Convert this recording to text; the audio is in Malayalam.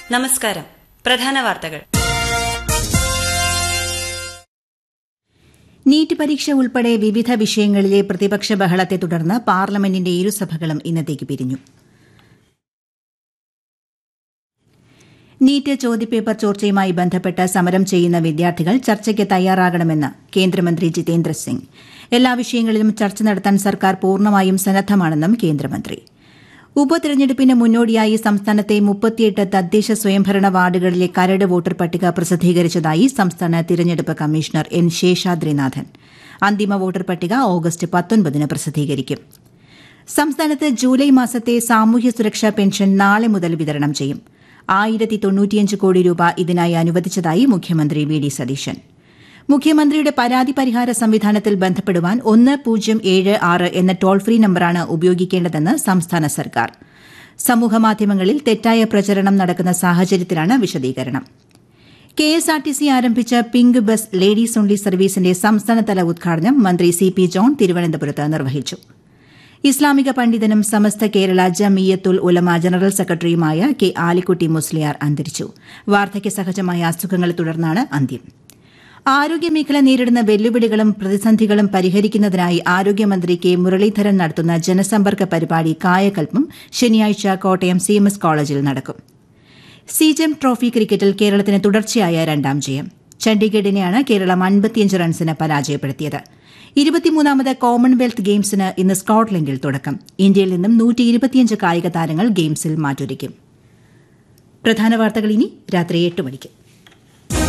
നമസ്കാരം പ്രധാന വാർത്തകൾ നീറ്റ് പരീക്ഷ ഉൾപ്പെടെ വിവിധ വിഷയങ്ങളിലെ പ്രതിപക്ഷ ബഹളത്തെ തുടർന്ന് പാർലമെന്റിന്റെ ഇരുസഭകളും ഇന്നത്തേക്ക് പിരിഞ്ഞു നീറ്റ് ചോദ്യപേപ്പർ ചോർച്ചയുമായി ബന്ധപ്പെട്ട് സമരം ചെയ്യുന്ന വിദ്യാർത്ഥികൾ ചർച്ചയ്ക്ക് തയ്യാറാകണമെന്ന് കേന്ദ്രമന്ത്രി ജിതേന്ദ്ര സിംഗ് എല്ലാ വിഷയങ്ങളിലും ചർച്ച നടത്താൻ സർക്കാർ പൂർണ്ണമായും സന്നദ്ധമാണെന്നും കേന്ദ്രമന്ത്രി ഉപതെരഞ്ഞെടുപ്പിന് മുന്നോടിയായി സംസ്ഥാനത്തെ മുപ്പത്തിയെട്ട് തദ്ദേശ സ്വയംഭരണ വാർഡുകളിലെ കരട് വോട്ടർ പട്ടിക പ്രസിദ്ധീകരിച്ചതായി സംസ്ഥാന തിരഞ്ഞെടുപ്പ് കമ്മീഷണർ എൻ ശേഷാദ്രിനാഥൻ അന്തിമ വോട്ടർ പട്ടിക ഓഗസ്റ്റ് പത്തൊൻപതിന് പ്രസിദ്ധീകരിക്കും സംസ്ഥാനത്ത് ജൂലൈ മാസത്തെ സാമൂഹ്യ സുരക്ഷാ പെൻഷൻ നാളെ മുതൽ വിതരണം ചെയ്യും ആയിരത്തി തൊണ്ണൂറ്റിയഞ്ച് കോടി രൂപ ഇതിനായി അനുവദിച്ചതായി മുഖ്യമന്ത്രി വി ഡി സതീശൻ മുഖ്യമന്ത്രിയുടെ പരാതി പരിഹാര സംവിധാനത്തിൽ ബന്ധപ്പെടുവാൻ ഒന്ന് പൂജ്യം ഏഴ് ആറ് എന്ന ടോൾ ഫ്രീ നമ്പറാണ് ഉപയോഗിക്കേണ്ടതെന്ന് സംസ്ഥാന സർക്കാർ സമൂഹമാധ്യമങ്ങളിൽ തെറ്റായ പ്രചരണം നടക്കുന്ന സാഹചര്യത്തിലാണ് വിശദീകരണം K S R T C ആരംഭിച്ച പിങ്ക് ബസ് ലേഡീസ് ഓൺലി സർവീസിന്റെ സംസ്ഥാനതല ഉദ്ഘാടനം മന്ത്രി സി പി ജോൺ തിരുവനന്തപുരത്ത് നിർവഹിച്ചു ഇസ്ലാമിക പണ്ഡിതനും സമസ്ത കേരള ജമീയത്തുൽ ഉലമ ജനറൽ സെക്രട്ടറിയുമായ കെ ആലിക്കുട്ടി മുസ്ലിയാർ അന്തരിച്ചു വാർദ്ധക്യ സഹജമായ അസുഖങ്ങളെ തുടർന്നാണ് അന്ത്യം ആരോഗ്യമേഖല നേരിടുന്ന വെല്ലുവിളികളും പ്രതിസന്ധികളും പരിഹരിക്കുന്നതിനായി ആരോഗ്യമന്ത്രി കെ മുരളീധരൻ നടത്തുന്ന ജനസമ്പർക്ക പരിപാടി കായകൽപ്പം ശനിയാഴ്ച കോട്ടയം സി എം എസ് കോളേജിൽ നടക്കും സീജം ട്രോഫി ക്രിക്കറ്റിൽ കേരളത്തിന് തുടർച്ചയായ രണ്ടാം ജയം ചണ്ഡീഗഡിനെയാണ് കേരളം അൻപത്തിയഞ്ച് റൺസിന് പരാജയപ്പെടുത്തിയത് ഇരുപത്തിമൂന്നാമത് കോമൺവെൽത്ത് ഗെയിംസിന് ഇന്ന് സ്കോട്ട്ലൻഡിൽ തുടക്കം ഇന്ത്യയിൽ നിന്നും നൂറ്റി ഇരുപത്തിയഞ്ച് കായിക താരങ്ങൾ ഗെയിംസിൽ മാറ്റൊരുക്കും പ്രധാന വാർത്തകൾ ഇനി രാത്രി എട്ട് മണിക്ക്